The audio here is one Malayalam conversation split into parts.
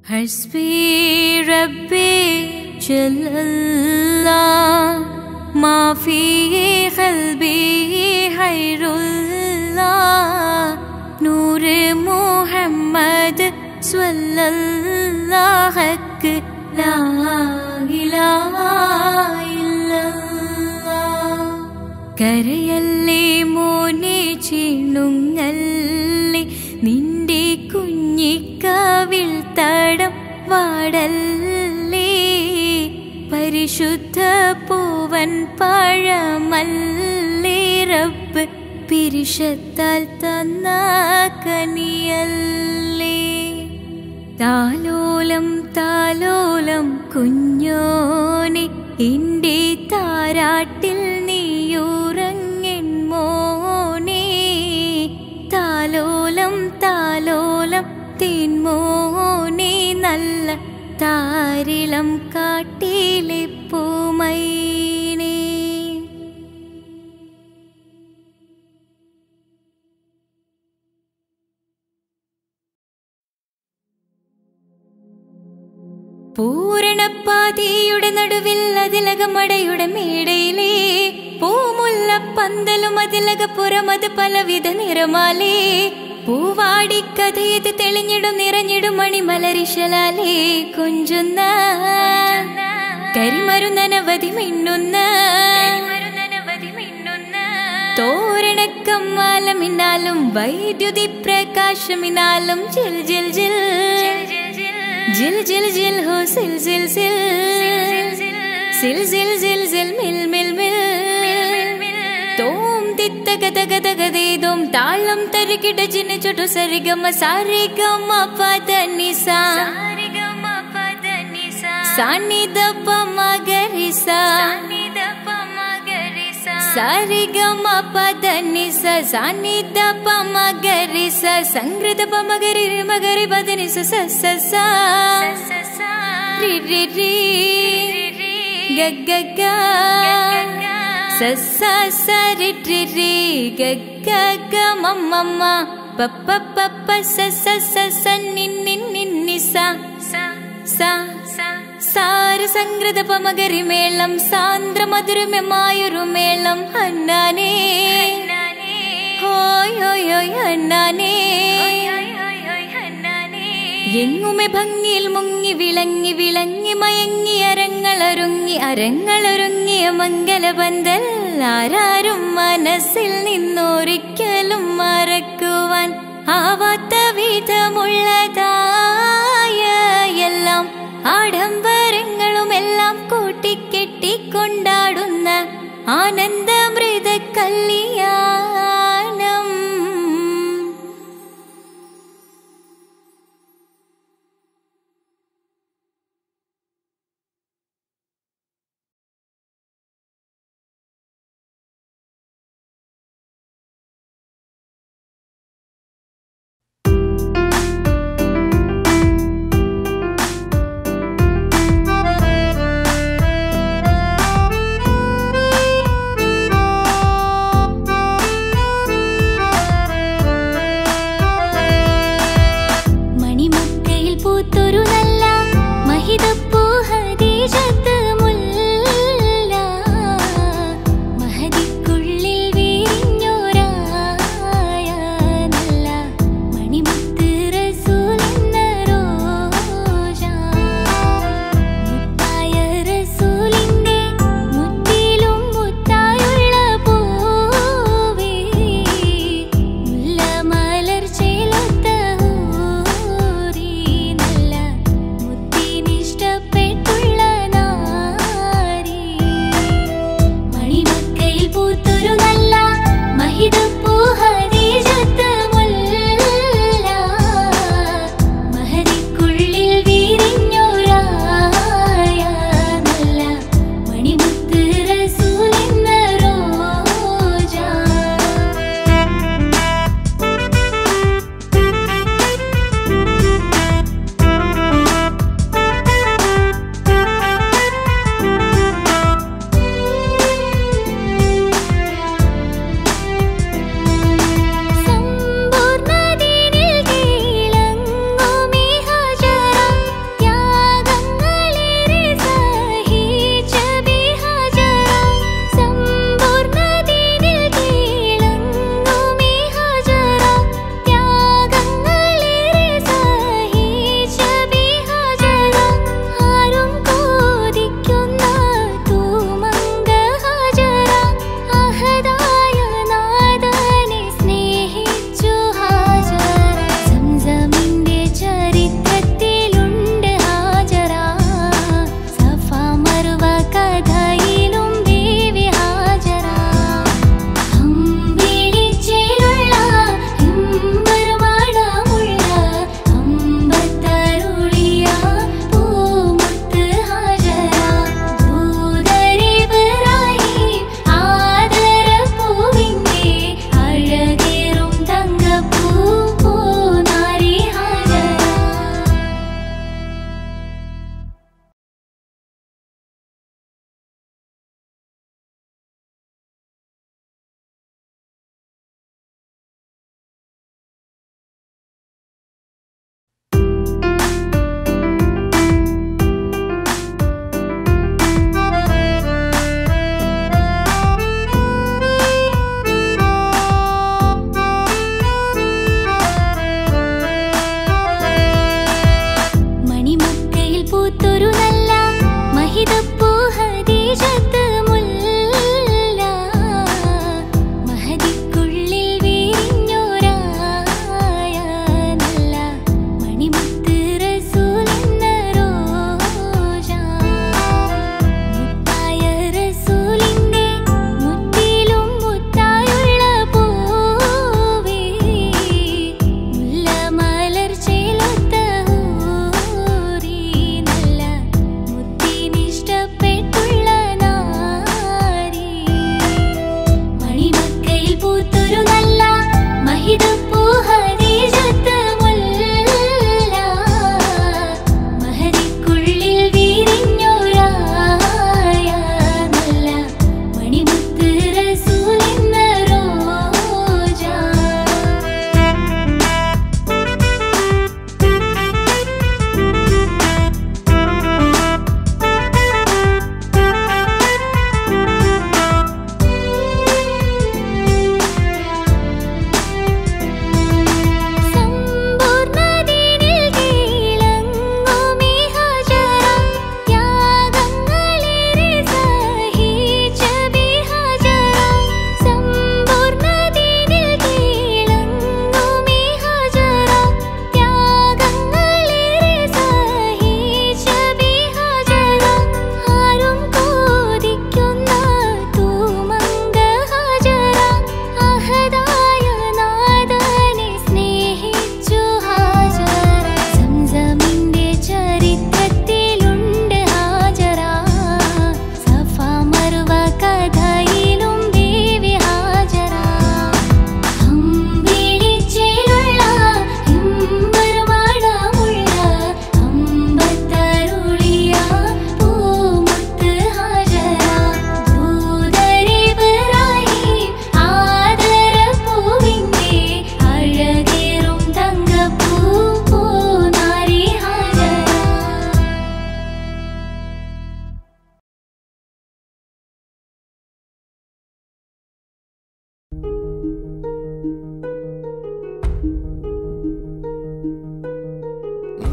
حسبي ربي جل الله ما في قلبي غير الله نور محمد صلى الله حق لا إله إلا الله കരയല്ലേ മോനെ ചിണുങ്ങല്ലേ നിന്റെ കുഞ്ഞിക്കാവിൽ തടം വാടല്ലേ പരിശുദ്ധ പൂവൻ പഴമല്ലേ റബ്ബ് പിരിശത്താൽ തന്ന കനിയല്ലേ താലോലം താലോലം കുഞ്ഞോനെ എന്റെ താരാട്ടിൽ നീയുറങ്ങൻ മോനെ താലോലം താലോലം തേൻമോനെ നല്ല താരിളം കാട്ടിലെ പൂമൈനേ പൂരണപ്പാതിയുടെ നടുവിൽ അതിലകമടയുടെ മേടയിലേ പൂമുല്ല പന്തലും അതിലകപ്പുറമത് പലവിധ നിറമാലേ പൂവാടിക്കഥയത് തെളിഞ്ഞിടും നിറഞ്ഞിടും മണിമലരിശലാലേ കൊഞ്ചുന്ന കരിമരുന്നനവധി മിന്നുന്ന തോരണക്കമ്മാലമിന്നാലും വൈദ്യുതി പ്രകാശമിനാലും ജിൽ ജിൽ ജിൽ ജിൽ ജിൽ ജിൽ ഹോ സിൽ സിൽ സിൽ സിൽ സിൽ സിൽ സിൽ മിൽ മിൽ മിൽ തോം തിത്ത ഗത ഗത ഗതേദോം താളം തരികിട ജിന ചൊട്ടു സരിഗമ സാരിഗമ പദ നിസ സാനിദ പമ ഗരിസ സാരിഗമ പദ നിസ സാനിദ പമ ഗരിസ സംഗൃത പമ ഗരി മഗരി പദ നിസ സ സ സ രി രി രി ഗ ഗ ഗ സ സ സ രി രി രി ഗ ഗ ഗ മ മ മ പ പ പ പ സ സ സ സ നി നി നി നി സ സ സാര സംഗ്രത പമകരി മേളം സാന്ദ്ര മധുരമമായൊരു മേളം അന്നാനേ ഹോയ് ഹോയ് ഹോയ് അന്നാനേ എങ്ങുമെ ഭംഗിയിൽ മുങ്ങി വിളങ്ങി വിളങ്ങി മയങ്ങി അരങ്ങളൊരുങ്ങി അരങ്ങളൊരുങ്ങിയ മംഗലബന്ധൽ ആരാരും മനസ്സിൽ നിന്നൊരിക്കലും മറക്കുവാൻ ആവാത്ത വിധമുള്ളതായ എല്ലാം ആഡംബരങ്ങളുമെല്ലാം കൂട്ടിക്കെട്ടിക്കൊണ്ടാടുന്ന ആനന്ദമൃത കല്യാണം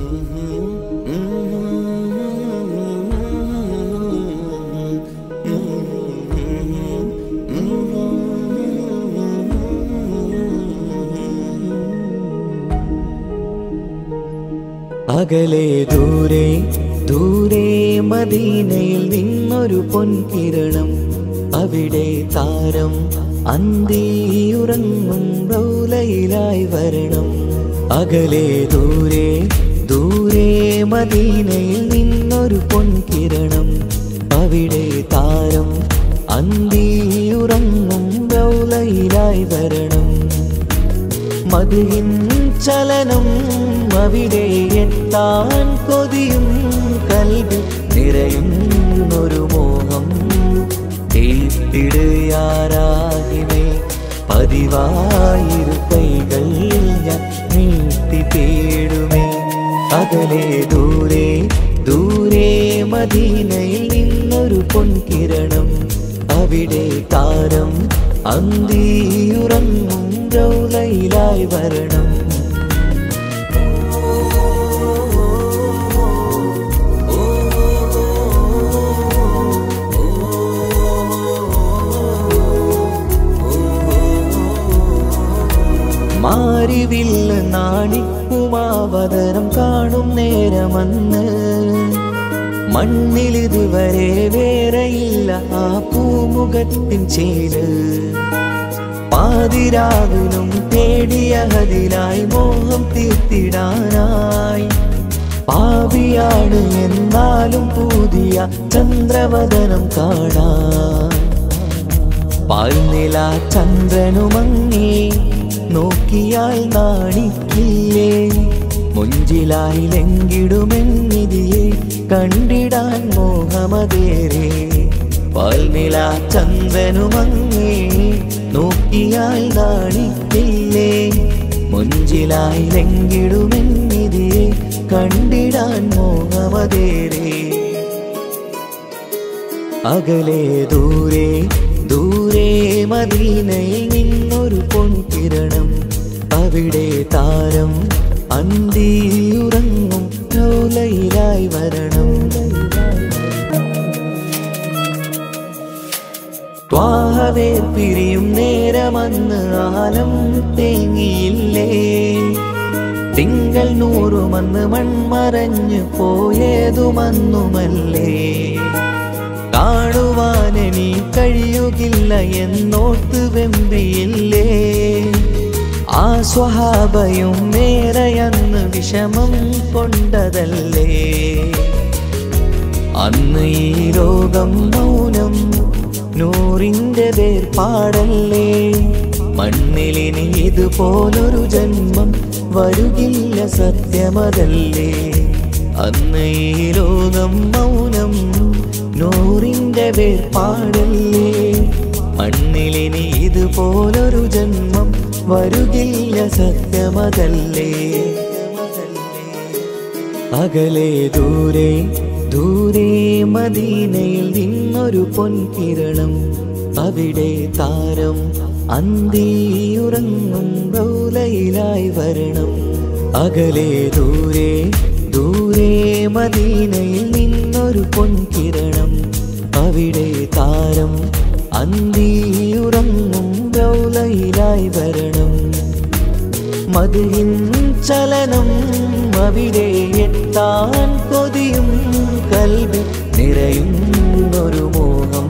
അകലെ ദൂരെ ദൂരെ മദീനയിൽ നിന്നൊരു പൊൻകിരണം അവിടെ താരം അന്തിയുറങ്ങും റൗലയിലായി വരണം അകലെ ദൂരെ ദൂരെ മദീനയിൽ നിന്നൊരു പൊൻകിരണം അവിടെ താരം അന്തിയുറങ്ങും റൗലയിലായി വരണം മതിയിൻ ചലനം അവിടെ എത്താൻ കൊതിയും കൽവി നിറയുന്നൊരു മോഹം തീപ്പിടുയാരാകിമേ പതിവായിരു കൈകൾ ഞാൻ നീട്ടി തേടുമേ അകലെ ദൂരെ ദൂരെ മദീനയിൽ നിന്നൊരു പൊൻകിരണം അവിടെ താരം അന്തിയുറങ്ങും രൗലയിലായി വരണം മാരിവില്ല നാണിക്കുമാവതരം കാണും നേരമന്ന് മണ്ണിലിതുവരെ വേറെയില്ല ആ പൂമുഖത്തിൻ ചേര് പാതിരാവിലും തേടിയ ഹതിലായി മോഹം തീർത്തിടാനായി പാവിയാണ് എന്നാലും പുതിയ ചന്ദ്രവദനം കാണാൻ പാൽനില ചന്ദ്രനുമങ്ങി നോക്കിയാൽ നാണിക്കില്ലേ മുഞ്ചിലായി ലങ്കിടുമെന്നിതിയെ കണ്ടിടാൻ മോഹമതേരെ പാൽനില ചന്ദ്രനുമങ്ങി നോക്കിയാൽ നാണിക്കില്ലേ മുഞ്ചിലായി ലങ്കിടുമെന്നിതിയെ കണ്ടിടാൻ മോഹമതേരേ അകലെ ദൂരെ ദൂരെ മദീനയിൽ നിന്നൊരു പൊൻകിരണം അവിടെ താരം അന്തിയുറങ്ങും ലോലയിലായി വരണം ത്വാഹവേർ പിരിയും നേരമന്ന് ആലം തേങ്ങിയില്ലേ തിങ്കൾ നൂറുമന്ന് മൺമറഞ്ഞു പോയതുമന്നുമല്ലേ കാണുവാനെനി കഴിയുകില്ല എന്നോർത്ത് വെമ്പിയില്ലേ ആ സ്വഹാബയും മേറയന്ന് വിഷമം കൊണ്ടതല്ലേ അന്ന് ഈ ലോകം മൗനം നൂറിൻ്റെ വേർപാടല്ലേ മണ്ണിലിനി ഇതുപോലൊരു ജന്മം വരുകില്ല സത്യമതല്ലേ അന്ന് ഈ ലോകം മൗനം നൂറിൻ്റെ വേർപാടല്ലേ മണ്ണിലിനി ഇതുപോലൊരു ജന്മം വരുകില്ല സത്യമതല്ലേ അകലെ ദൂരെ ദൂരെ മദീനയിൽ നിന്നൊരു പൊൻകിരണം അവിടെ താരം അന്തിയുറങ്ങും റൗലയിലായി വരണം അകലെ ദൂരെ ദൂരെ മദീനയിൽ നിന്നൊരു പൊൻകിരണം അവിടെ താരം അന്തിയുറങ്ങും റൗലയിലായി വരണം മതിയിൻ ചലനം അവിടെ എത്താൻ കൊതിയും കൽവി നിറയുന്നൊരു മോഹം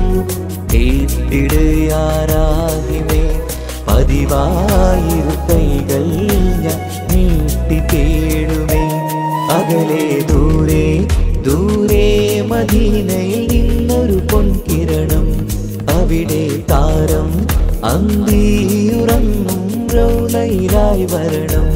തീർത്തിടുയാരാകിമേ പതിവായിരു കൈകൾ ഞാൻ നീട്ടി തേടുമേ അകലെ ദൂരെ ദൂരെ മദീനയിൽ നിന്നൊരു പൊൻകിരണം അവിടെ താരം അന്തിയുറങ്ങും റൗലയിലായി വരണം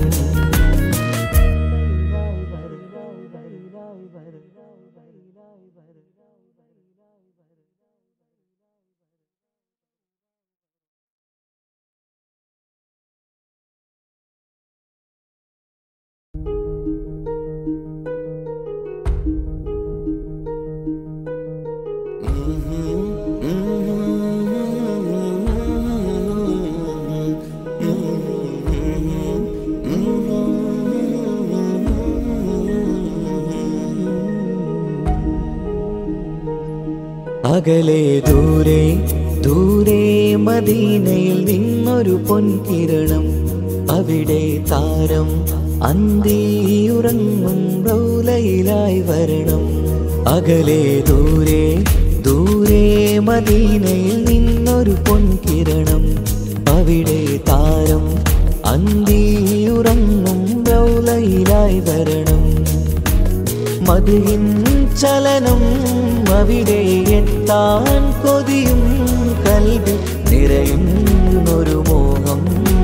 അകലെ ദൂരെ ദൂരെ മദീനയിൽ നിന്നൊരു പൊൻകിരണം അവിടെ താരം അന്തിയുറങ്ങും റൗലയിലായി വരണം അകലെ ദൂരെ ദൂരെ മദീനയിൽ നിന്നൊരു പൊൻകിരണം അവിടെ താരം അന്തിയുറങ്ങും റൗലയിലായി വരണം മതിയിൻ ചലനം അവിടെ എത്താൻ കൊതിയും കൽവി നിറയുന്നൊരു മോഹം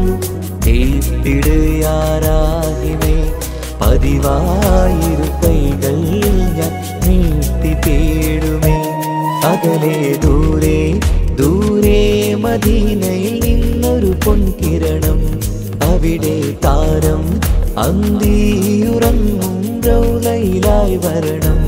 ഏത്തിടുയാരാഹിമേ പതിവായിരു കൈകൾ ഞാൻ നീട്ടി തേടുമേ അകലെ ദൂരെ ദൂരെ മദീനയിൽ നിന്നൊരു പൊൻകിരണം അവിടെ താരം അന്തിയുറങ്ങും റൗലയിലായി വരണം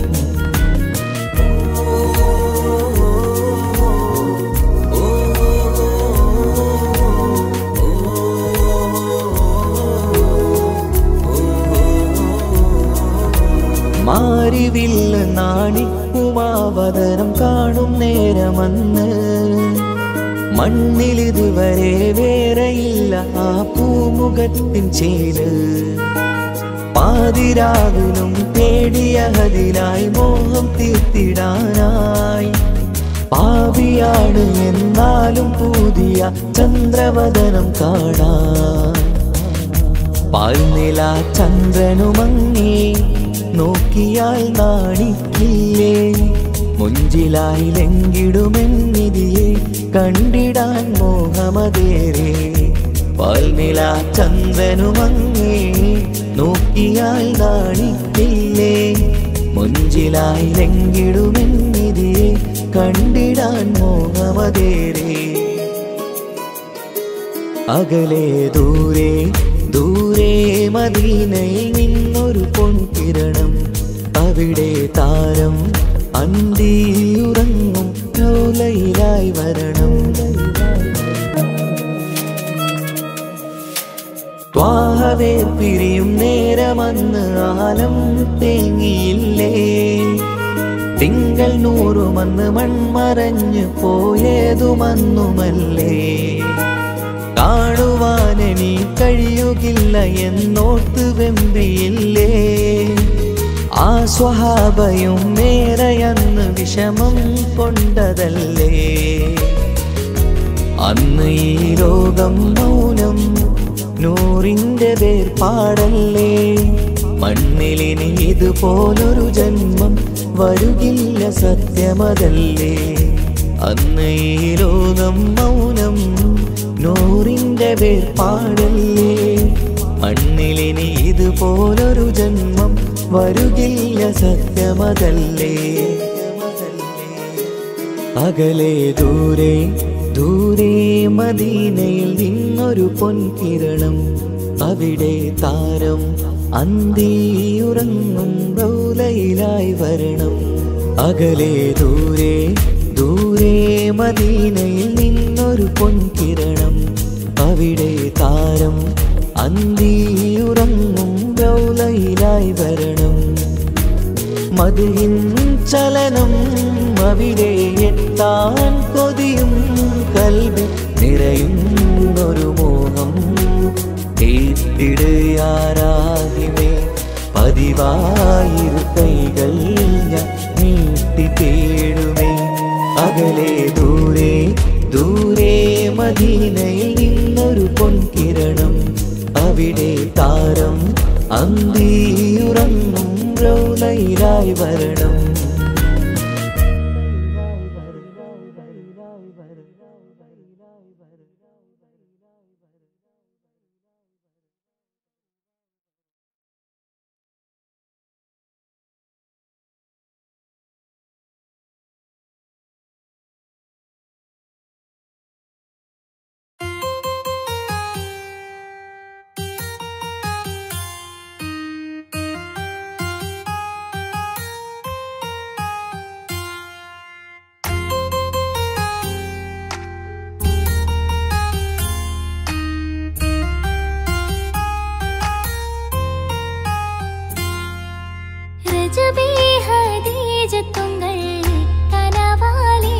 മാറിവില്ല നാണിക്കുമാവതരം കാണും നേരമന്ന് മണ്ണിലിതുവരെ വേറെയില്ല ആ പൂമുഖത്തിൻ ചേര് പാതിരാവിലും തേടിയ ഹതിലായി മോഹം തീർത്തിടാനായി പാപിയാണ് എന്നാലും പുതിയ ചന്ദ്രവദനം കാണാൻ പാൽനില ചന്ദ്രനുമങ്ങി നോക്കിയാൽ നാണിക്കില്ലേ മുഞ്ചിലായി ലങ്കിടുമെന്നിതിയെ കണ്ടിടാൻ മോഹമതേറെ പാൽനില ചന്ദ്രനുമങ്ങി നോക്കിയാൽ നാണിക്കില്ലേ മുഞ്ചിലായി ലങ്കിടുമെന്നിതിയെ കണ്ടിടാൻ മോഹമതേറെ അകലെ ദൂരെ ദൂരെ മദീനയിൽ നിന്നൊരു പൊൻകിരണം അവിടെ താരം അന്തിയുറങ്ങും ലോലയിലായി വരണം ത്വാഹവേ പിരിയും നേരമന്ന് ആലം തേങ്ങിയില്ലേ തിങ്കൾ നൂറുമന്ന് മൺമറഞ്ഞു പോയതുമന്നുമല്ലേ കാണുവാനെനി കഴിയുകില്ല എന്നോർത്ത് വെമ്പിയില്ലേ ആ സ്വഹാബയും മേറയന്ന് വിഷമം കൊണ്ടതല്ലേ അന്ന് ഈ ലോകം മൗനം നൂറിന്റെ വേർപാടല്ലേ മണ്ണിലിനി ഇതുപോലൊരു ജന്മം വരുകില്ല സത്യമതല്ലേ അന്ന് ഈ ലോകം മൗനം നൂറിന്റെ വേർപാടല്ലേ മണ്ണിലിനി ഇതുപോലൊരു ജന്മം വരുകില്ല സത്യമതല്ലേ അകലെ ദൂരെ ദൂരെ മദീനയിൽ നിന്നൊരു പൊൻകിരണം അവിടെ താരം അന്തിയുറങ്ങും റൗലയിലായി വരണം അകലെ ദൂരെ ദൂരെ മദീനയിൽ നിന്നൊരു പൊൻകിരണം അവിടെ താരം അന്തിയുറങ്ങും റൗലയിലായി വരണം മതിയിൻ ചലനം അവിടെ എത്താൻ കൊതിയും കൽവി നിറയുന്നൊരു മോഹം ഏത്തിടുയാരാഹിമേ പതിവായിരു കൈകൾ ഞാൻ നീട്ടി തേടുമേ അകലെ ദൂരെ ദൂരെ മദീനയിൽ നിന്നൊരു പൊൻകിരണം അവിടെ താരം അന്തിയുറങ്ങും റൗലയിലായി വരണം രജബി ഹദീജത്തുങ്കൾ കനവാലി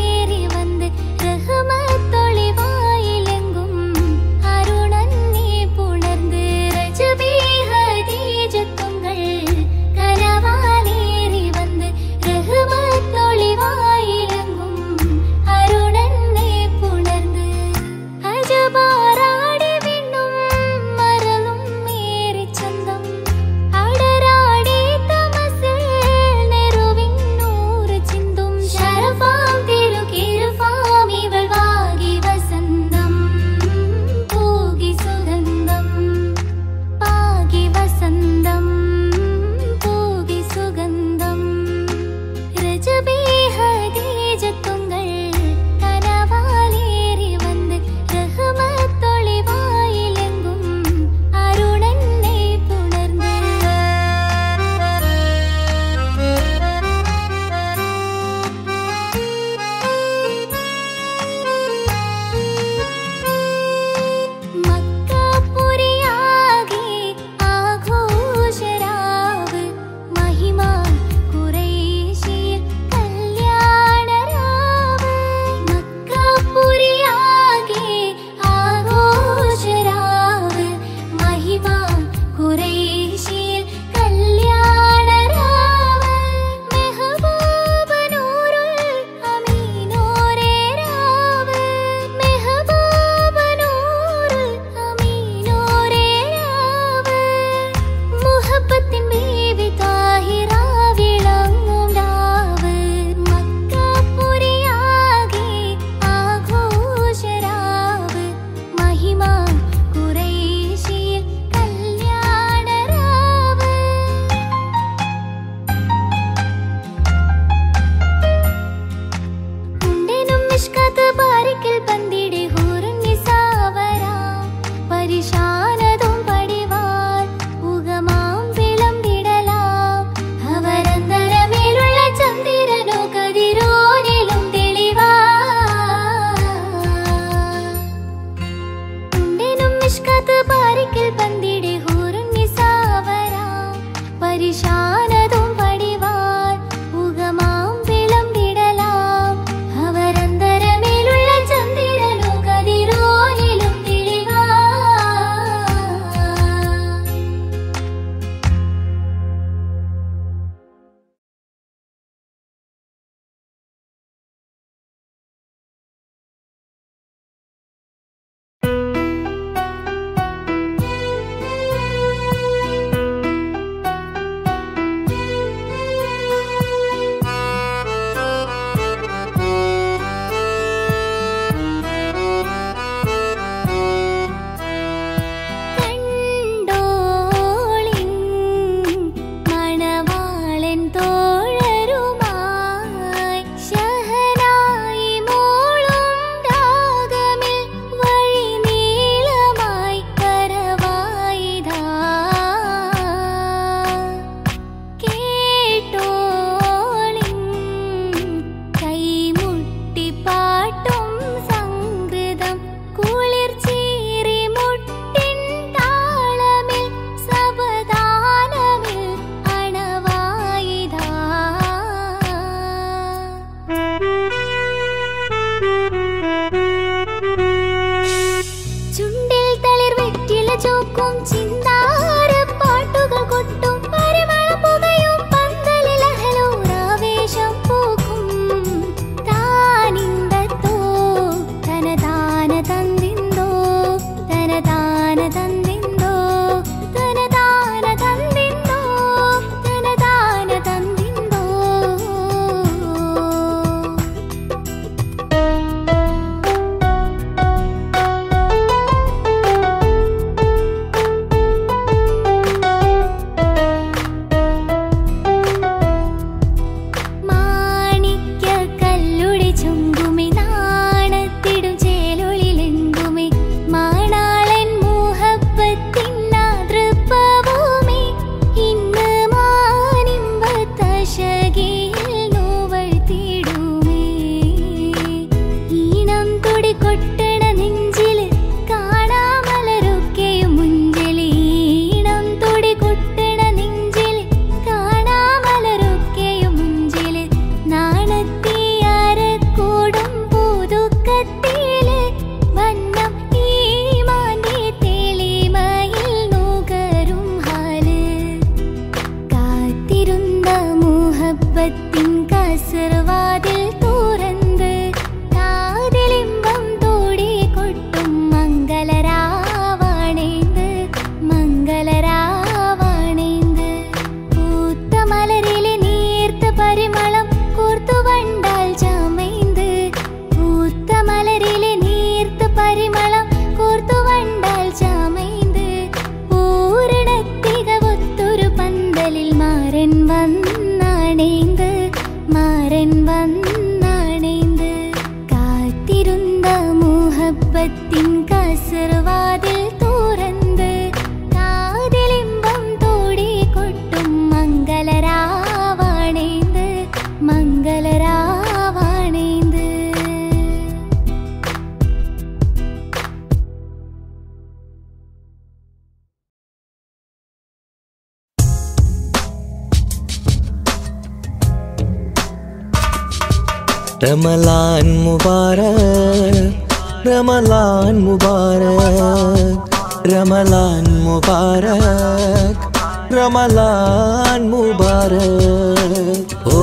റമലാൻ മുബാരക് റമലാൻ മുബാരക് റമലാൻ മുബാരക് റമലാൻ മുബാരക് ഓ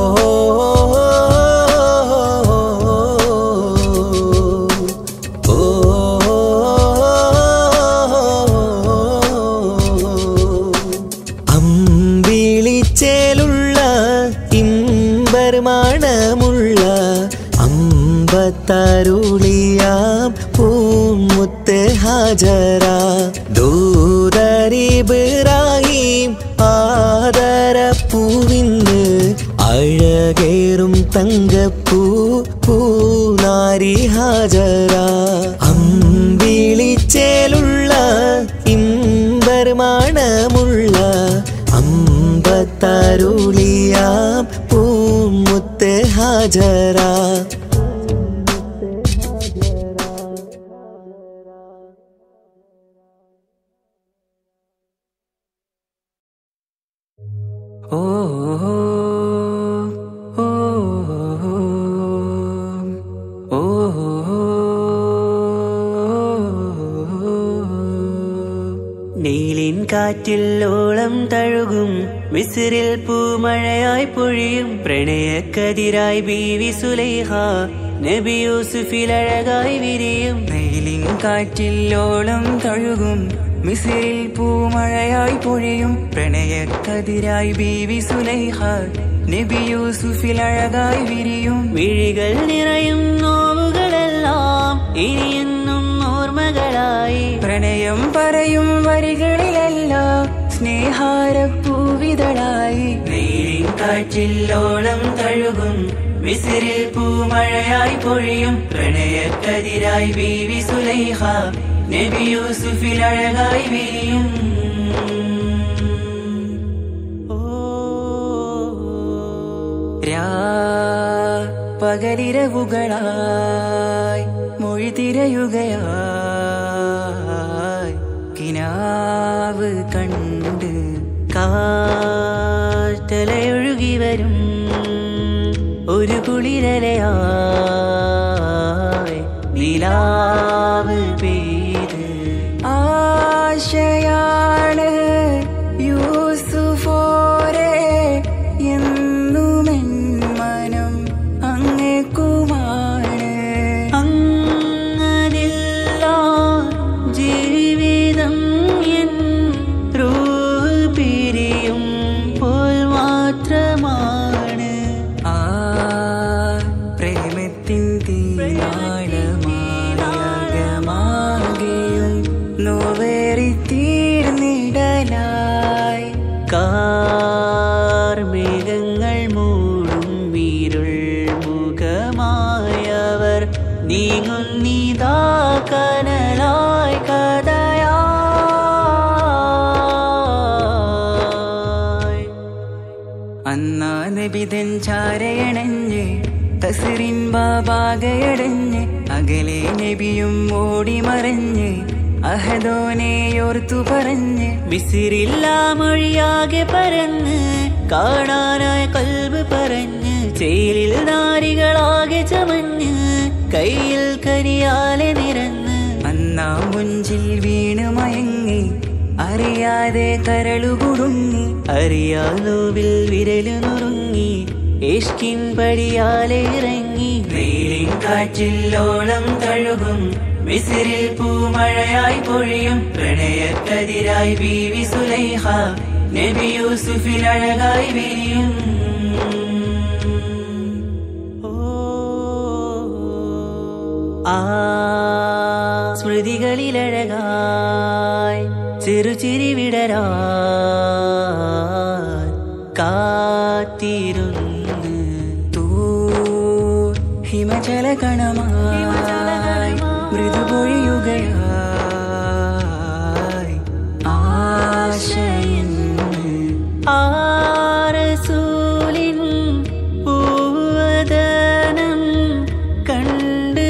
അമ്പിളിച്ചേലുള്ള ഇമ്പർമാണമുള്ള അമ്പത്തരുളിയാം പൂമുത്ത് ഹാജര ദൂതരിബ്രാഹിം ആദരപ്പൂവിന്ന് അഴകേറും തങ്കപ്പൂ പൂനാരി ഹാജര അമ്പിളിച്ചേലുള്ള ഇമ്പർമാണമുള്ള അമ്പത്തരുളിയാം പൂമുത്ത് ഹാജര ഓ ഓ ഓ നീലിൻ കാറ്റിൽ ഓളം തഴുകും മിസിറിൽ പൂമഴയായി പൊഴിയും പ്രണയക്കതിരായി ബീവി സുലൈഹ നബി യൂസുഫിൽ അഴകായി വിരിയും നീലിൻ കാറ്റിൽ ഓളം തഴുകും മിസിറിൽ പൂമഴയായി പൊഴിയും പ്രണയക്കതിരായി ബീവി സുലൈഹ നബി യൂസുഫിൽ അഴകായി വിരിയും വിഴികൾ നിറയും നോവുകളെല്ലാം ഇനിയെന്നും ഓർമ്മകളായി പ്രണയം പറയും വരികളിലെല്ലാം സ്നേഹാരപ്പൂവിതളായി നീലിൻ കാറ്റില്ലോളം തഴുകും വിസിരിൽ പൂമഴയായി പൊഴിയും പ്രണയക്കതിരായി ബീവി സുലൈഹ നബി യൂസുഫിൽ അഴകായി വിരിയും രാ പകലിരവുകളായി മൊഴി തിരയുകയായി കിനാവ് കണ്ട് കാറ്റലയൊഴുകി വരും ഒരു കുളിരലയായി നിലാവ് പെയ്ത് ആശയാണ് യൂസുഫോരെ എന്നുമെൻ മനം അങ്ങേക്കുമാണ് അങ്ങനില്ല ജീവിതം എൻ റൂഹ് പിരിയും പോൽ മാത്രമാണ് ആ പ്രേമത്തിൻ തീരാളമാകമാകെയും നോവേറി തീർന്നിടലായി കാർമേഘങ്ങൾ മൂടും വീരുൾ മുഖമായവർ നീങ്ങുന്നിതാ കനലായി കഥയായി അന്നാ നബിതൻ ചാരയണഞ്ഞ് തസറിൻ ബാബാകയടഞ്ഞ് അകലെ നബിയും ഓടി മറഞ്ഞ് അഹദോനെയോർത്തു പറഞ്ഞ് ബിസിറില്ല മൊഴിയാകെ പരന്ന് കാണാനായ കൽബ് പറഞ്ഞ് ചേലിൽ നാരികളാകെ ചമഞ്ഞ് കയ്യിൽ കരിയാലെ നിരന്ന് അന്നാ മുഞ്ചിൽ വീണ് മയങ്ങി അറിയാതെ കരളുകുടുങ്ങി അറിയാലോവിൽ വിരലു നുറുങ്ങി ഇഷ്കിൻ പടിയാലെ ഇറങ്ങി വെയിലിൻ കാറ്റില്ലോളം തഴുകും വിസിരിൽ പൂമഴയായി പൊഴിയും പ്രണയക്കതിരായി ബീവി സുലൈഹ നബി യൂസുഫിൽ അഴകായി വിരിയും ആ സ്മൃതികളിലഴകായി ചെറുചിരി വിടരാ കാത്തിരുന്ന് തൂ ഹിമജല കണമായി മൃദുപൊഴിയുകയായി ആശയെന്ന് ആരസൂലിൻ പൂവദനം കണ്ട്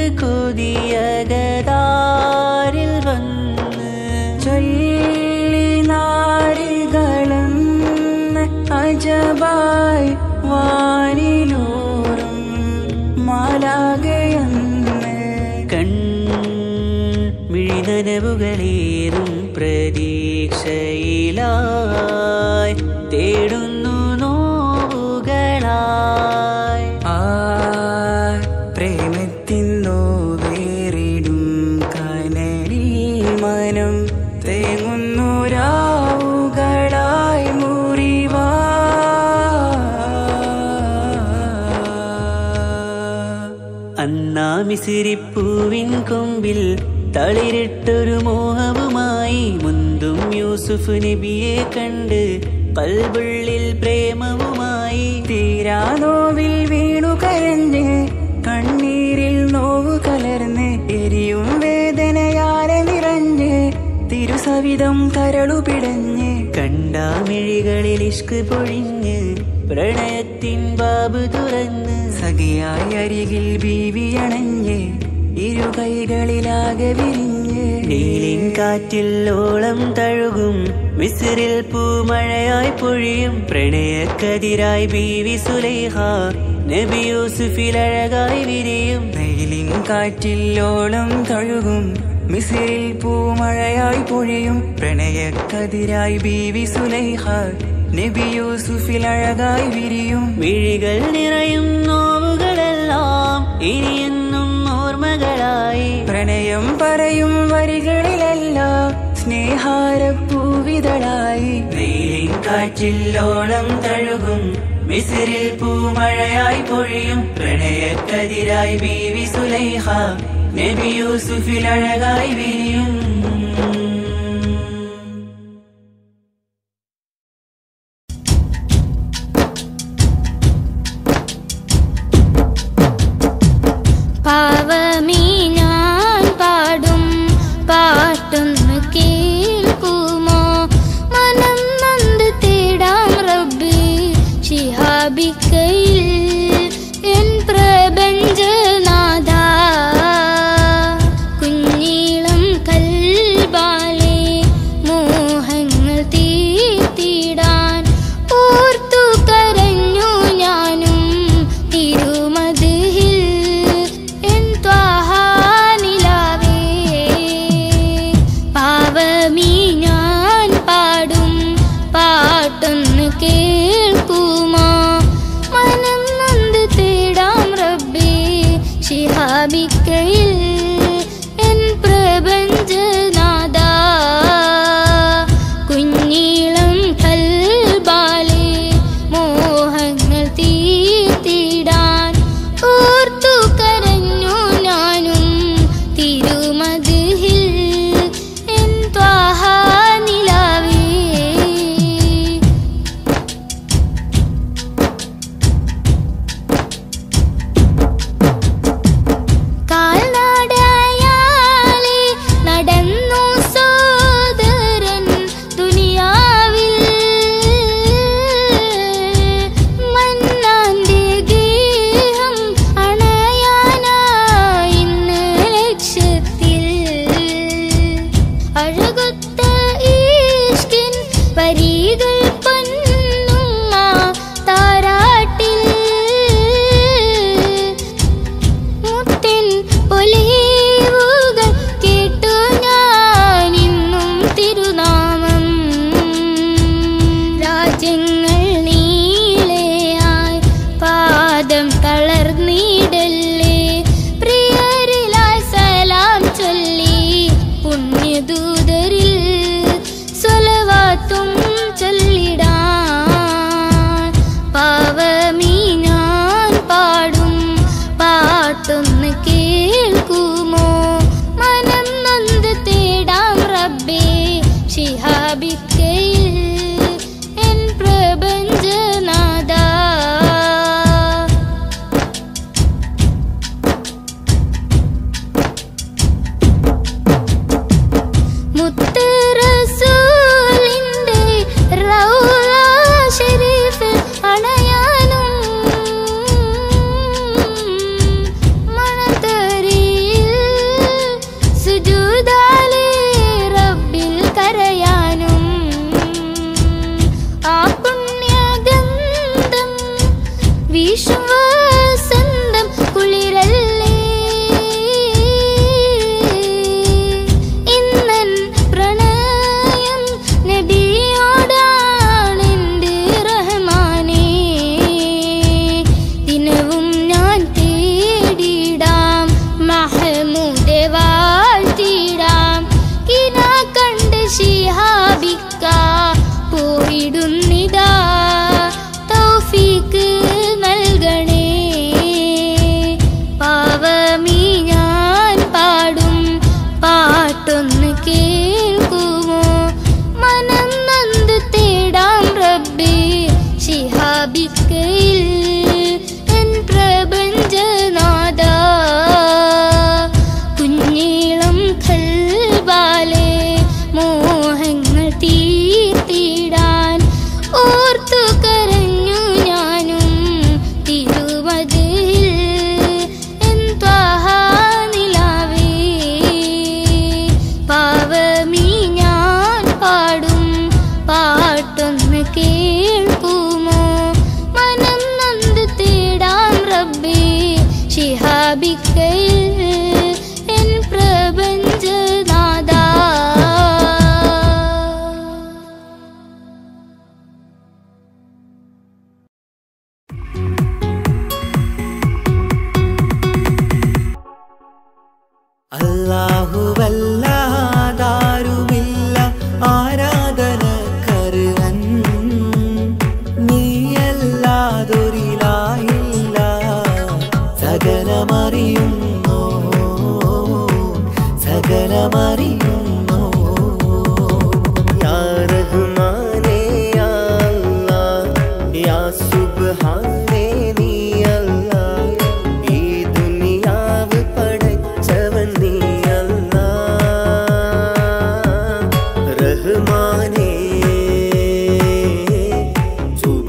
കൊതിയകതാരിൽ വന്ന് ചൊല്ലി നാരികളെന്ന് അജബായി വാനിലൂറും കാലാകയെന്ന് കൺ മിഴിനനവുകളേറും പ്രതീക്ഷയിലായി തേടുന്നു നോവുകളായി ആ പ്രേമത്തിന്നോ വേറിടും കനലിൽ മനം തേങ്ങുന്നു രാവുകളായി മുറിവാ അന്നാ മിസിരിപ്പൂവിൻ കൊമ്പിൽ തളിരിട്ടൊരു മോഹവുമായി മുന്തും യൂസുഫ് നബിയെ കണ്ട് കൽബുള്ളിൽ പ്രേമവുമായി തീരാ നോവിൽ വീണു കരഞ്ഞ് കണ്ണീരിൽ നോവ് കലർന്ന് എരിയും വേദനയാലെ നിറഞ്ഞ് തിരുസവിധം കരളു പിടഞ്ഞ് കണ്ടാമിഴികളിൽ ഇഷ്ക് പൊഴിഞ്ഞ് പ്രണയത്തിൻ ബാബ് തുറന്ന് സഖിയായി അരികിൽ ബീവി അണഞ്ഞ് ഇരു കൈകളിലാകെ വിരിഞ്ഞ് നീലിൻ കാറ്റിൽ ഓളം തഴുകും മിസിറിൽ പൂമഴയായി പൊഴിയും പ്രണയക്കതിരായി ബീവി സുലൈഹ നബി യൂസുഫിൽ അഴകായി വിരിയും നീലിൻ കാറ്റിൽ ഓളം തഴുകും മിസിറിൽ പൂമഴയായി പൊഴിയും പ്രണയക്കതിരായി ബീവി സുലൈഹ നബി യൂസുഫിൽ അഴകായി വിരിയും മിഴികൾ നിറയും നോവുകളെല്ലാം ഇനിയെന്നും ഓർമ്മകളായി പ്രണയം പറയും വരികളിലെല്ലാം സ്നേഹാരപ്പൂവിതളായി നീലിൻ കാറ്റില്ലോളം തഴുകും മിസിറിൽ പൂമഴയായി പൊഴിയും പ്രണയക്കതിരായി ബീവി സുലൈഹ നബി യൂസുഫിൽ അഴകായി വിരിയും പാവമീ ഞാൻ പാടും പാട്ടൊന്ന് കേൾക്കുമോ മനം നന്ദി തേടാം റബ്ബി ശിഹാബിക്കയിൽ എൻ പ്രപഞ്ചനാഥ കുഞ്ഞീളം കൽ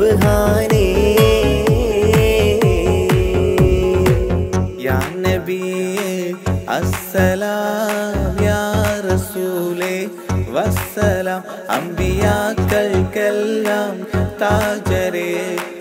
സുബ്ഹാനേ യാ നബിയേ അസ്സലാം യാ റസൂലേ വസ്സലാം അമ്പിയാക്കൾക്കെല്ലാം താജരേ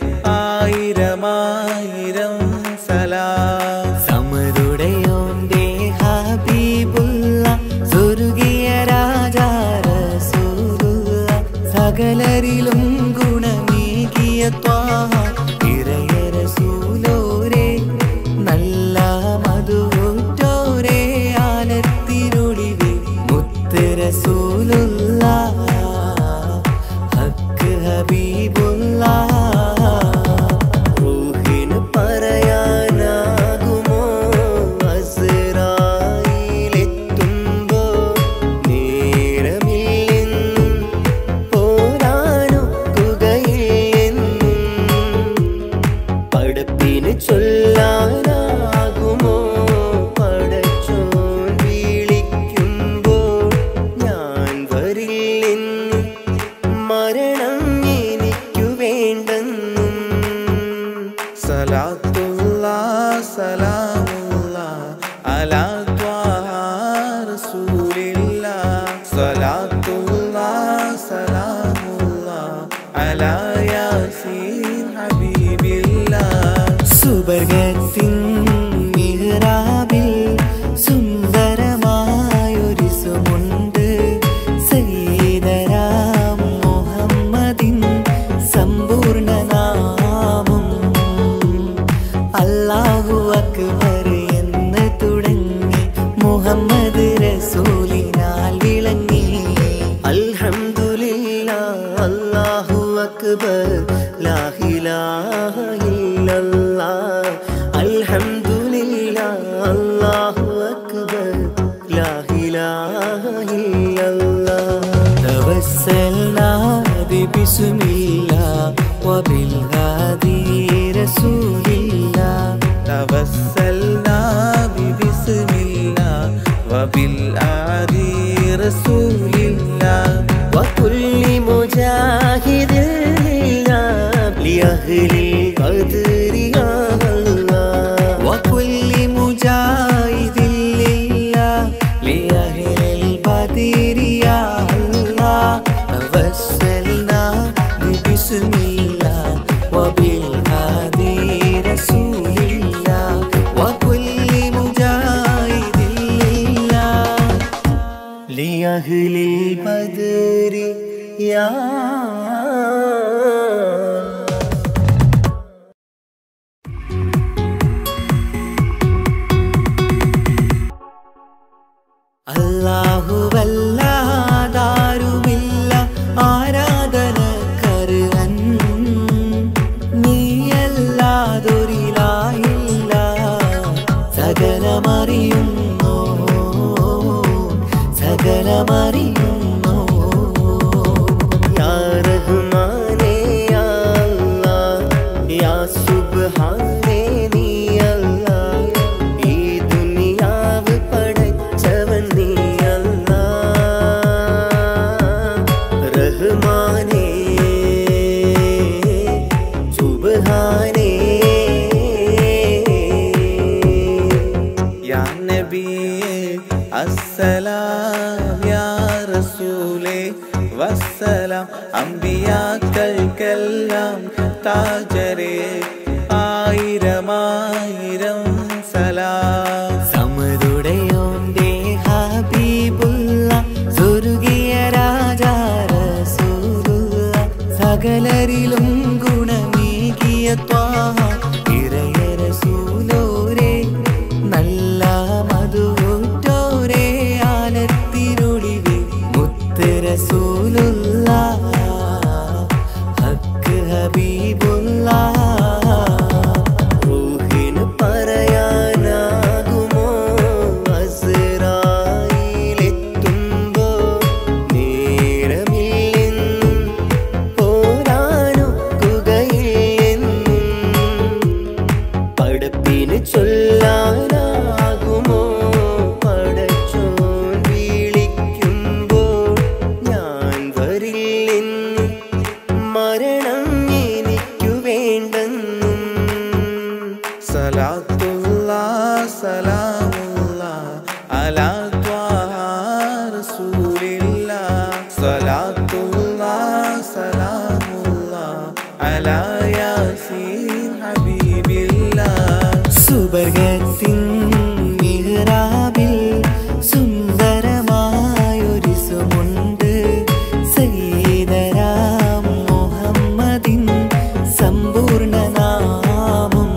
ആയിരമായിരം സലാം സമരുടയോന്റെ ഹബീബുള്ള സ്വർഗീയ രാജാ റസൂലുള്ള സകലരിലും ഗുണമേകിയ ത്വാഹ ഇറയ റസൂലോരേ നല്ല മധുറ്റോരേ ആലത്തിരുളിവേ മുത്ത് റസൂലുള്ള ഹക്ക് ഹബീബുള്ള റൂഹിന് പറയാനാകുമോ അസ്രായിലെത്തുമ്പോ നേരമില്ലെന്നും പോരാനൊക്കുകയില്ലെന്നും പടപ്പിന് ചൊല്ലാനാകുമോ പടച്ചോൻ വിളിക്കുമ്പോൾ ഞാൻ വരില്ലെന്നും മരണം എനിക്കു വേണ്ടെന്നും സലാത്തുള്ള സലാമുള്ള അലാ ത്വാഹ റസൂലില്ല സലാത്തുള്ള സലാമുള്ള അലാ യാസീൻ ഹബീബില്ല സുബർഗത്തിൻ മിഹ്റാബിൽ സുന്ദരമായൊരു സുമുണ്ട് സൈദരാം മുഹമ്മദിൻ സമ്പൂർണ്ണ നാമം അല്ലാഹു അക്ബർ എന്ന് തുടങ്ങി മുഹമ്മദ് റസൂലിനാൽ വിളങ്ങി അൽഹംദുലില്ലാ അല്ലാഹു അക്ബർ ലാ ഇലാഹ ഇല്ലല്ലാഹ് അൽഹംദുലില്ലാ അല്ലാഹു അക്ബർ ലാ ഇലാഹ ഇല്ലല്ലാഹ് توسلنا ببسم الله وبالهادي رسول الله توسلنا ببسم الله وبالآدي رسول الله وكل مجاهد لله لأهل القدر يا الله وكل مجاهد لله لأهل البدر يا الله توسلنا ببسم الله وبالهادي رسول الله وكل مجاهد لله لأهل البدر يا അല്ലാഹുവല്ലാതാരുമില്ല ആരാധനക്കരുവൻ നീയല്ലാതൊരിലായില്ല സകലമറിയുന്നു സകലമറിയുന്നു യാ റഹ്മാനേ യാ അല്ലാഹ് യാ സുബ്ഹാനേ നീ അല്ലാഹ് ഈ ദുനിയാവ് പടച്ചവൻ നീ അല്ലാഹ് റഹ്മാനേ സുബ്ഹാനേ യാ നബിയേ അസ്സലാം യാ റസൂലേ വസ്സലാം അമ്പിയാക്കൾക്കെല്ലാം താജരേ ആയിരമായിരം സലാം സമരുടയോന്റെ ഹബീബുള്ള സ്വർഗീയ രാജാ റസൂലുള്ള സകലരിലും ഗുണമേകിയ ത്വാഹ ഇറയ റസൂലോരേ നല്ല മധുറ്റോരേ ആലത്തിരുളിവേ മുത്ത് റസൂലുള്ള ഹക്ക് ഹബീബുള്ള റൂഹിന് പറയാനാകുമോ അസ്രായിലെത്തുമ്പോ നേരമില്ലെന്നും പോരാനൊക്കുകയില്ലെന്നും പടപ്പിന് ചൊല്ലാനാകുമോ പടച്ചോൻ വിളിക്കുമ്പോൾ ഞാൻ വരില്ലെന്നും മരണം എനിക്ക് سلام الله على طه رسول الله صلاة الله سلام الله على ياسين حبيب الله സുബർഗത്തിൻ മിഹ്റാബിൽ സുന്ദരമായൊരിസുമുണ്ട് സയ്യിദരാം മുഹമ്മദിൻ സമ്പൂർണ്ണ നാമം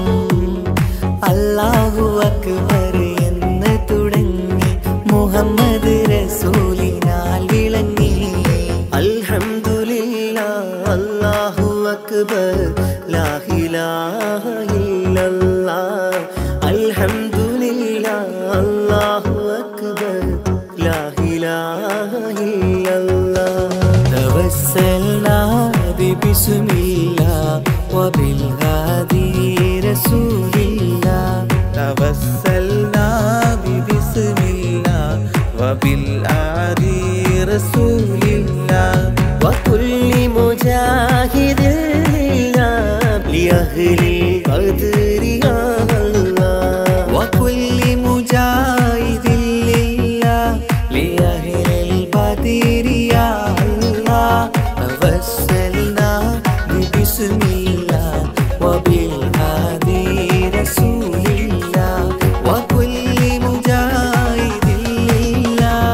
അല്ലാഹു അക്ബർ എന്ന് തുടങ്ങി മുഹമ്മദ് റസൂലിനാൽ വിളങ്ങി അൽഹംദുലില്ലാ അല്ലാഹു അക്ബർ ലാ ഇലാഹ ഇല്ലല്ലാഹ് അൽഹംദുലില്ലാ അല്ലാഹു അക്ബർ ലാ ഇലാഹ ഇല്ലല്ലാഹ് توسلنا ببسم الله وبالهادي رسول الله توسلنا ببسم الله وبالآدي رسول الله وكل مجاهد لله لأهل القدر يا الله وكل مجاهد لله لأهل البدر يا الله توسلنا ببسم الله وبالهادي رسول الله وكل مجاهد لله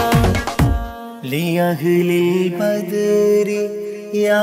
لأهل البدر يا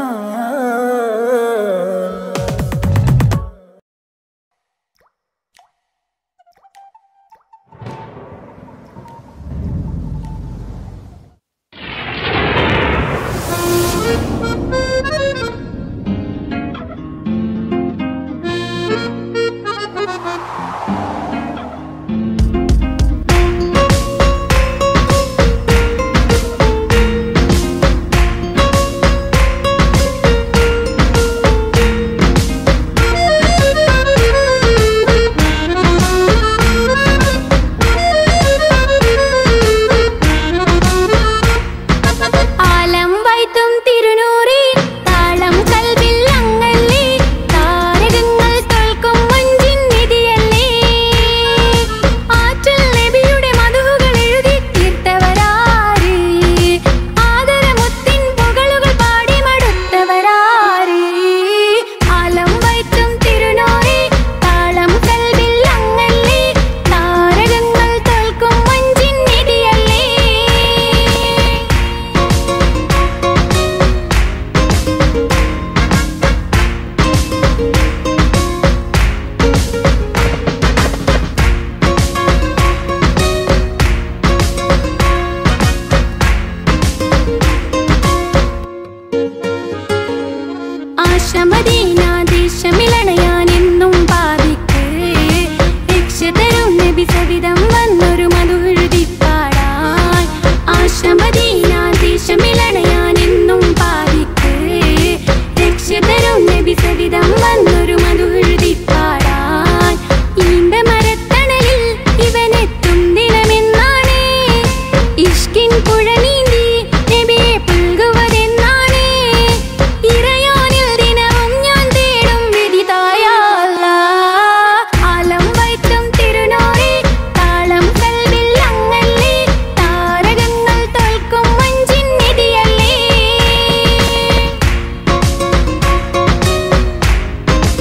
ആലം വൈത്തും തിരുനൂറി താളം കൽവിൽ അങ്ങല്ലേ താരകങ്ങൾ തോൽക്കും മഞ്ചിൻ നിധിയല്ലേ ആറ്റൽ നബിയുടെ മധുകൾ എഴുതി തീർത്തവരാര് ആദരമുത്തിൻ പുകളുകൾ പാടി മടുത്തവരാര് ആലം വൈത്തും തിരുനൂറി താളം കൽവിൽ അങ്ങല്ലേ താരകങ്ങൾ തോൽക്കും മഞ്ചിൻ നിധിയല്ലേ ആശമദീനാദേശമിലണയാനെന്നും പാപിക്ക് രക്ഷ തരും നബി സവിധം വന്നൊരു മധുഹൃതി പാടാൻ ആശമദീനാദേശമിലണയാനെന്നും പാപിക്ക് രക്ഷ തരും നബി സവിധം വന്നൊരു മധുഹൃതി പാടാൻ ഈണ്ട മരത്തണലിൽ ഇവനെത്തും ദിനമെന്നാണ് ഇഷ്കിൻ പുഴ നീന്തി നബിയെ പുൽകുവതെന്നാണ് ഇറയോനിൽ ദിനവും ഞാൻ തേടും വിധിതായ ആലം വൈത്തും തിരുനോറി താളം കൽവിൽ അങ്ങല്ലേ താരകങ്ങൾ തോൽക്കും മഞ്ചിൻ നിധിയല്ലേ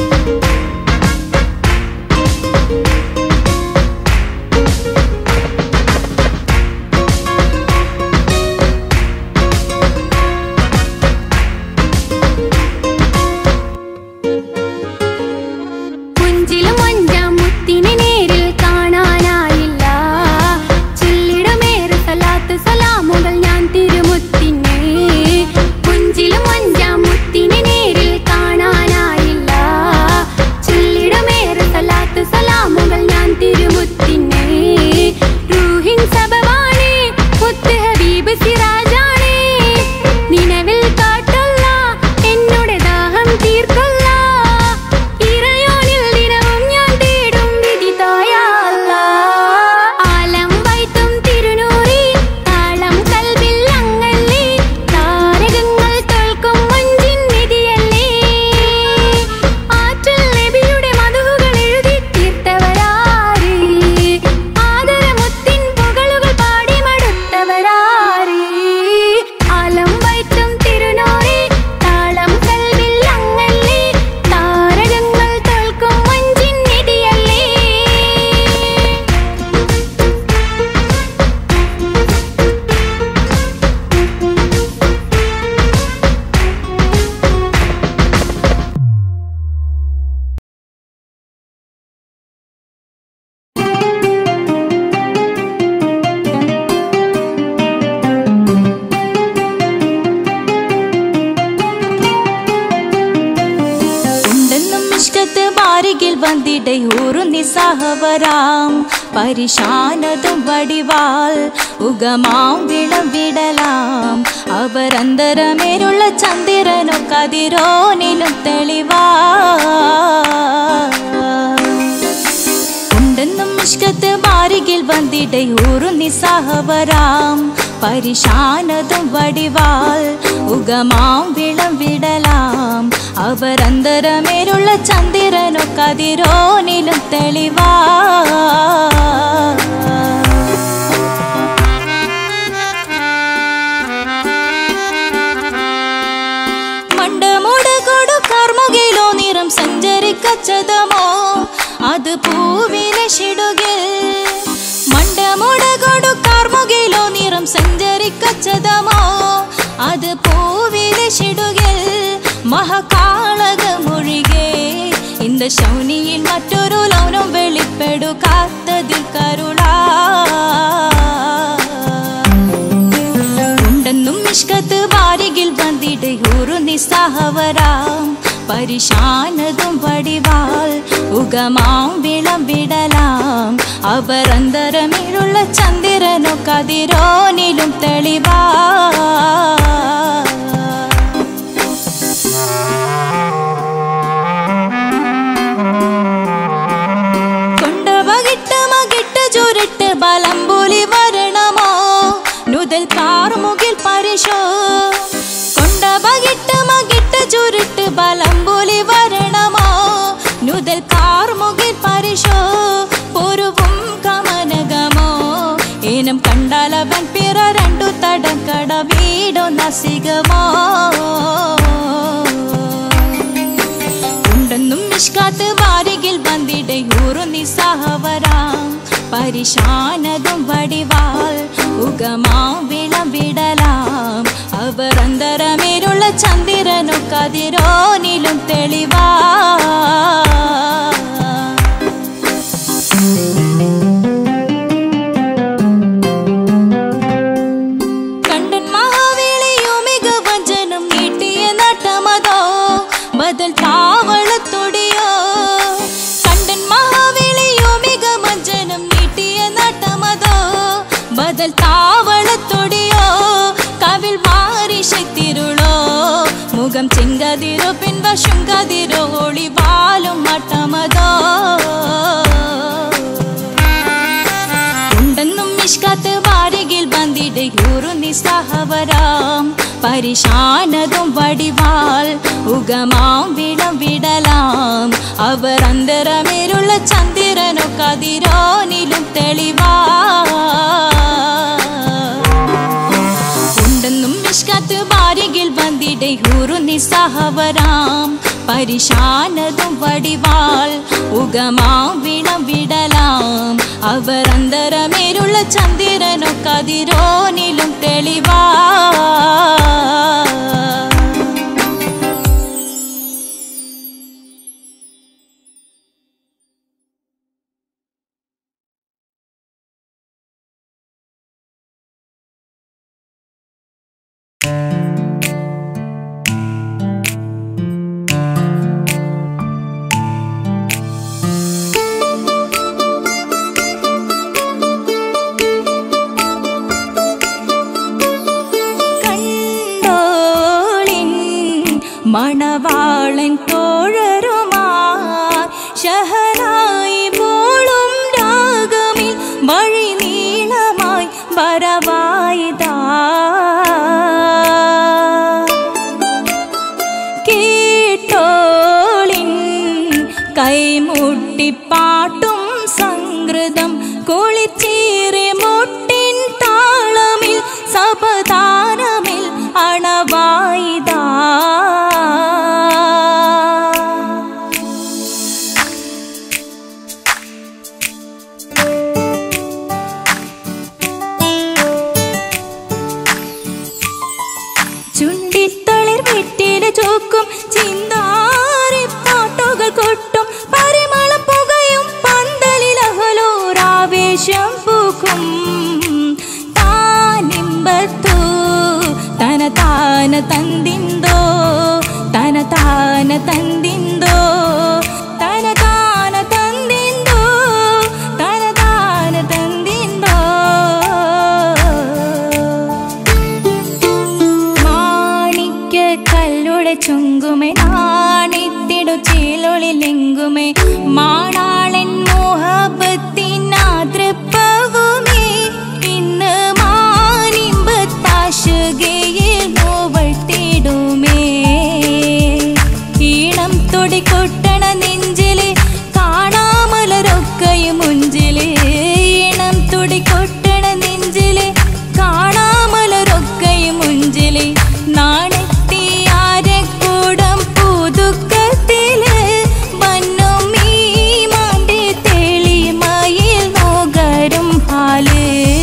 വാരികിൽ വന്നിടை ഒരു നിസ്സഹവരാം പരിശാനതും വടിവാൾ ഉഗമാം വിളം വിടലാം അവരന്തരമേലുള്ള ചന്ദ്രനോ കതിരോനിലും തെളിവാ ഉണ്ടെന്നും ഇഷ്കത്ത് വാരികിൽ വന്നിടை ഒരു നിസ്സഹവരാം പരിശാനതും വടിവാൾ ഉഗമാം വിളം വിടലാം അവരന്തരമേലുള്ള ചന്ദ്രനോ കതിരോനിലും തെളിവാ മണ്ടമുടകൊടു കർമുകിലോ നിറം സഞ്ചരിക്കച്ചതമോ അത് പൂവിലെ ഷിടുകിൽ മണ്ടമുടകൊടു കർമുകിലോ നിറം സഞ്ചരിക്കച്ചതമോ അത് പൂവിലെ ഷിടുകിൽ മഹകാളക മൊഴികെ இந்த ശൗനിയിൽ മറ്റൊരു ലൗനം വെളിപ്പെടു കാത്തതിൽ കരുളാ ഉണ്ടെന്നും നിഷ്കത്ത് വാരികിൽ വന്നിട് ഒരു നിസ്സഹവരാം പരിശാനതും വടിവാൾ ഉഗമാം വിളം വിടലാം അവരന്തരമിഴുള്ള ചന്ദ്രനോ കതിരോനിലും തെളിവാ കൊണ്ടവകിട്ട് മകിട്ട് ചുരുട്ട് ബലം പുലി വരണമോ നുതൽ കാർമുകിൽ പരിശോ കൊണ്ടവകിട്ട് മകിട്ട് ചുരുട്ട് ബലം പുലി വരണമോ നുതൽ കാർമുകിൽ പരിശോ പൊരുവും കമനകമോ ഏനം കണ്ടാലവൻ പിറ രണ്ടു തടക്കട വീടോ നസികമോ ഉണ്ടെന്നും നിഷ്കാത്ത് വാരികിൽ വന്നിട ഊറു നിസ്സഹവരാം പരിശാനതും വടിവാൾ ഉഗമാം വിളം വിടലാം അവർ അന്തരമേരുള്ള ചന്ദ്രനു കതിരോനിലും തെളിവാ കണ്ടൻ മഹാവേളിയോ മികവഞ്ചനും നീട്ടിയ നട്ടമതോ ബദൽ താവളത്തൊടിയോ കണ്ടൻ മഹാവേളിയോ മികവഞ്ചനും നീട്ടിയ നട്ടമതോ ബദൽ താവളത്തൊടിയോ കവിൽ മാറി ശക്തിരുളോ മുഖം ചെങ്കതിരോ പിൻവശം കതിരോ ഒളിവാലും മട്ടമതോ ഉണ്ടെന്നും നിഷ്കാത്ത് വാരികിൽ വന്നിട് യൂറു നിസ്സഹവരാം പരിശാനതും വടിവാൾ ഉഗമാം വിളം വിടലാം അവർ അന്തരമേരുള്ള ചന്ദ്രനോ കതിരോനിലും തെളിവാ ഉണ്ടെന്നും നിഷ്കാത്ത് വാരികിൽ വന്നിട യൂറു നിസ്സഹവരാം പരിശാനതും വടിവാൾ ഉഗമാം വിളം വിടലാം അവർ അന്തരമേരുള്ള ചന്ദ്രനോ കതിരോനിലും തെളിവാ കണ്ടോളിൻ മണവാളൻ തോഴരുമാ ഷഹനായി മോളും രാഗമിൽ വഴി നീളമായി വരവായിതാ കേട്ടോളിൻ കൈമുട്ടിപ്പാട്ടും സംഗൃതം കുളിച്ചേറി മുട്ടിൻ താളമിൽ സപതാനമിൽ അണവായിതാ ചുണ്ടിത്തളിർ വെട്ടില ചോക്കും ചിന്താരി പാട്ടുകൾ കൊട്ടും പരിമള പുകയ മേലെങ്കുമേ മാണാളൻ മോഹബത്തിനാതൃപ്പവുമേ ഇന്ന് മാനിമ്പത്താശുകയിൽ നോവട്ടിടുമേ ഈണം തുടികൊട്ടണ നെഞ്ചില് കാണാമലരൊക്കെയും മുഞ്ചില് ഈണം തുടികൊട്ടണ നെഞ്ചില് കാണാമലരൊക്കെയും മുഞ്ചില് നാണത്തിയാരക്കൂടം പുതുക്കത്തില് വന്നും ഈ മാന്റെ തെളിമയിൽ നോകരും ഹാല്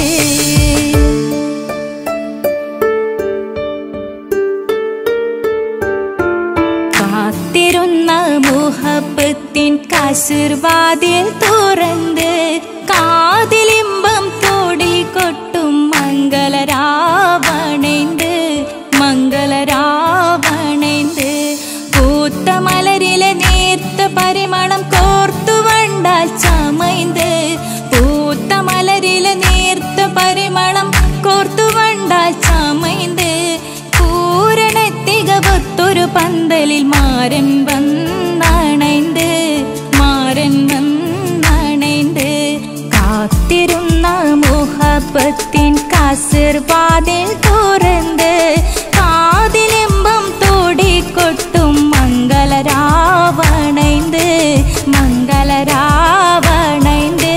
കാത്തിരുന്ന മുഹബത്തിൻ കസിർവാതിൽ തുറന്ന് കാതിലിമ്പം തോടി കൊട്ടും മംഗളരാവണേന്ത് മംഗളരാവണേന്ത് പൂത്ത മലരിലെ നേർത്ത പരിമളം കോർത്തു വണ്ടാൽ ചമൈന്ത് പൂത്ത മലരിലെ നേർത്ത പരിമളം കോർത്തു വണ്ടാൽ ചമൈന്ത് പൂരണത്തികവത്തൊരു പന്തലിൽ മാരൻ വന്നണൈന്ത് മാരൻ വന്നണൈന്ത് കാത്തിരുന്ന മുഹബത്തിൻ കസിർവാതിൽ തുറന്ന് കാതിലിമ്പം തോടിക്കൊട്ടും മംഗളരാവണൈന്ത് മംഗളരാവണൈന്ത്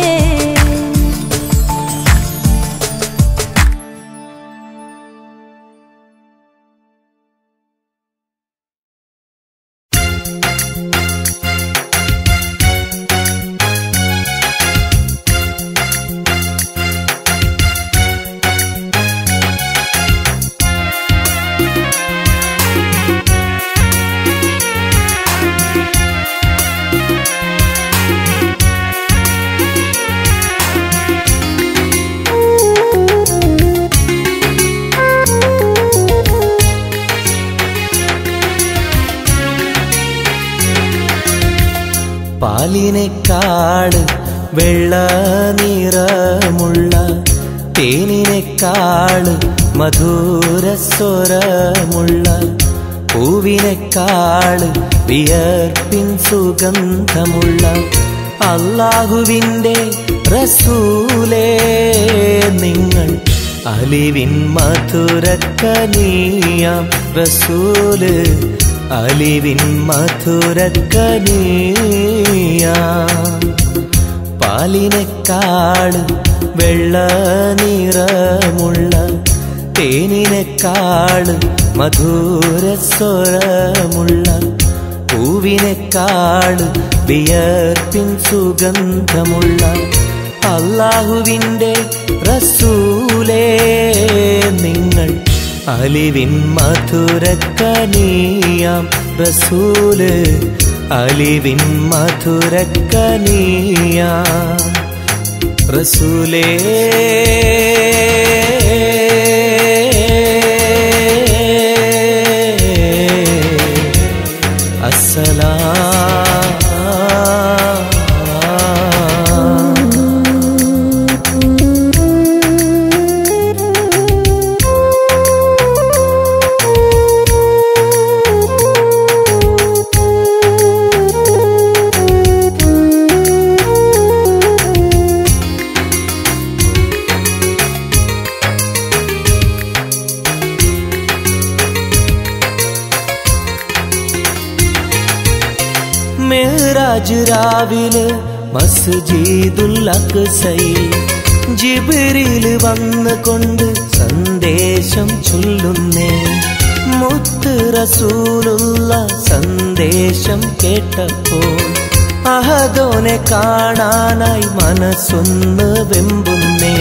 പാലിനെക്കാട് വെള്ള നിറമുള്ള തേനിനെക്കാട് മധുര സ്വരമുള്ള പൂവിനെക്കാട് വിയർപ്പിൻ സുഗന്ധമുള്ള അള്ളാഹുവിൻ്റെ റസൂലേ നിങ്ങൾ അലിവിൻ മധുരക്കനീയാം റസൂല് അലിവിൻ മധുരക്കനീയാം പാലിനെക്കാട് വെള്ള നിറമുള്ള തേനിനെക്കാട് മധുര സ്വരമുള്ള പൂവിനെക്കാട് വിയർപ്പിൻ സുഗന്ധമുള്ള അള്ളാഹുവിൻ്റെ റസൂലേ നിങ്ങൾ അലിവിൻ മധുരക്കനീയാം റസൂല് അലിവിൻ മധുരക്കനീയാം റസൂലേ അസ്സലാം മേറാജ് രാവിലെ മസ്ജിദുൽ അക്സയിൽ ജിബിരിൽ വന്ന് കൊണ്ട് സന്ദേശം ചൊല്ലുന്നേ മുത്ത് റസൂലുള്ള സന്ദേശം കേട്ടപ്പോൾ അഹദോനെ കാണാനായി മനസ്സൊന്ന് വെമ്പുന്നേ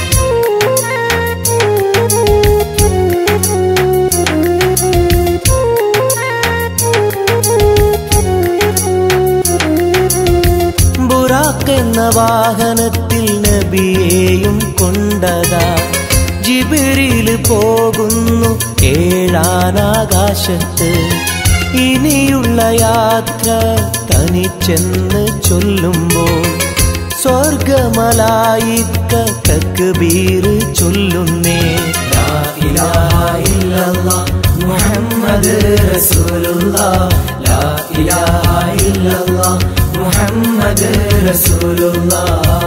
ബുറാക്ക് എന്ന വാഹനത്തിൽ നബിയെയും കൊണ്ടതാ ജിബിരിൽ പോകുന്നു ഏഴാനാകാശത്ത് ഇനിയുള്ള യാത്ര തനിച്ചെന്ന് ചൊല്ലുമ്പോൾ സ്വർഗമലായിക്ക തക്ബീർ ചൊല്ലുന്നേ ലാ ഇലാഹ ഇല്ലല്ലാഹ് മുഹമ്മദ് റസൂലുള്ളാഹ് ലാ ഇലാഹ ഇല്ലല്ലാഹ് റസൂലുള്ള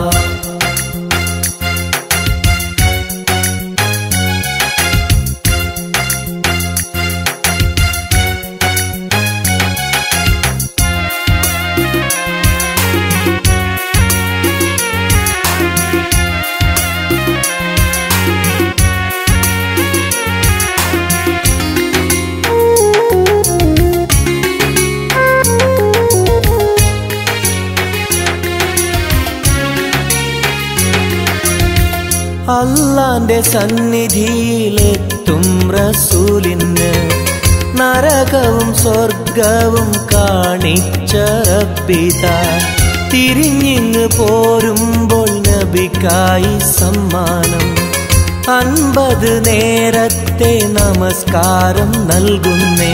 അള്ളാന്റെ സന്നിധിയിലെത്തും റസൂലിന് നരകവും സ്വർഗവും കാണിച്ച റബ്ബിത തിരിഞ്ഞിങ്ങ് പോരുമ്പോൾ നബിക്കായി സമ്മാനം അൻപത് നേരത്തെ നമസ്കാരം നൽകുന്നേ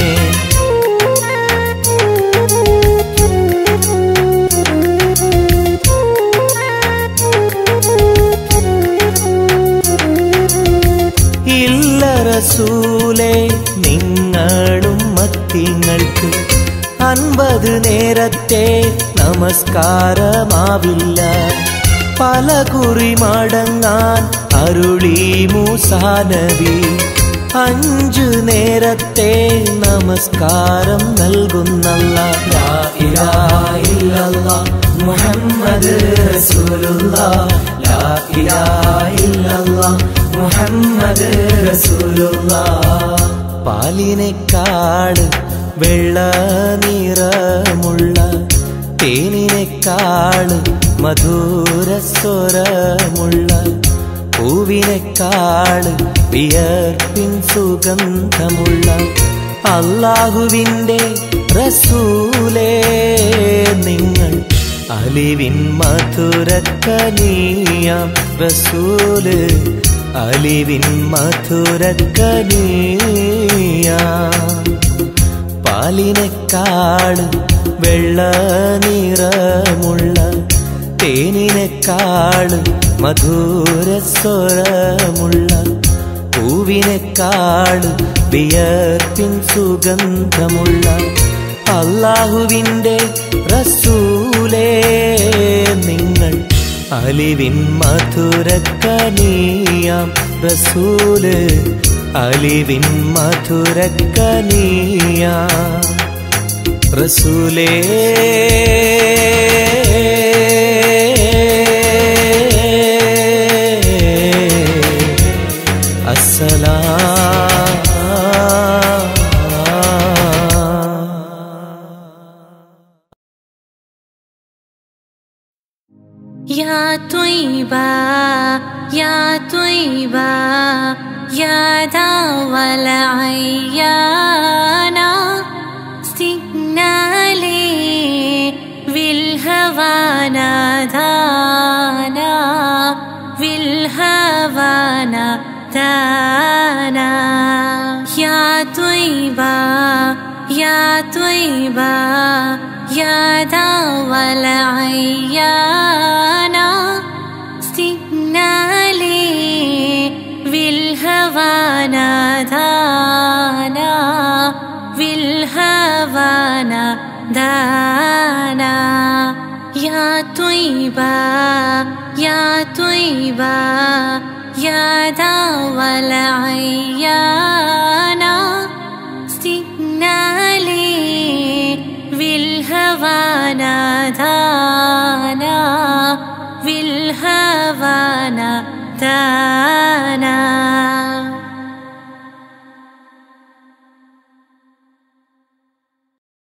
ഇല്ല റസൂലേ നിങ്ങളും മത്തിങ്ങൾക്ക് അൻപത് നേരത്തെ നമസ്കാരമാവില്ല പല കുറി മടങ്ങാൻ അരുളി മൂസാനബി അഞ്ചു നേരത്തെ നമസ്കാരം നൽകുന്നല്ല ലാ ഇലാഹ ഇല്ലല്ലാഹ് മുഹമ്മദ് റസൂലുള്ളാഹ് ലാ ഇലാഹ ഇല്ലല്ലാഹ് മുഹമ്മദ് റസൂലുള്ളാഹ് പാലിനെക്കാട് വെള്ള നിറമുള്ള തേനിനെക്കാട് മധുരസ്വരമുള്ള പൂവിനെക്കാട് വിയർപ്പിൻ സുഗന്ധമുള്ള അള്ളാഹുവിൻ്റെ റസൂലേ നിങ്ങൾ അലിവിൻ മധുരക്കനീയാം റസൂല് അലിവിൻ മധുരക്കനീയാം പാലിനെക്കാട് വെള്ള നിറമുള്ള തേനിനെക്കാട് മധുരസ്വരമുള്ള പൂവിനെക്കാട് വിയർപ്പിൻ സുഗന്ധമുള്ള അള്ളാഹുവിൻ്റെ റസൂലേ നിങ്ങൾ അലിവിൻ മധുരക്കനീയാം റസൂല് അലിവിൻ മധുരക്കനീയാം റസൂലേ يا طيبة يا طيبة يا داوى العيانا استقنا لي بالهوى نادانا بالهوى نادانا يا طيبة يا طيبة يا داوى العيانا استقنا لي بالهوى نادانا بالهوى نادانا يا طيبة يا طيبة يا داوى العيانا استقنا لي بالهوى نادانا بالهوى نادانا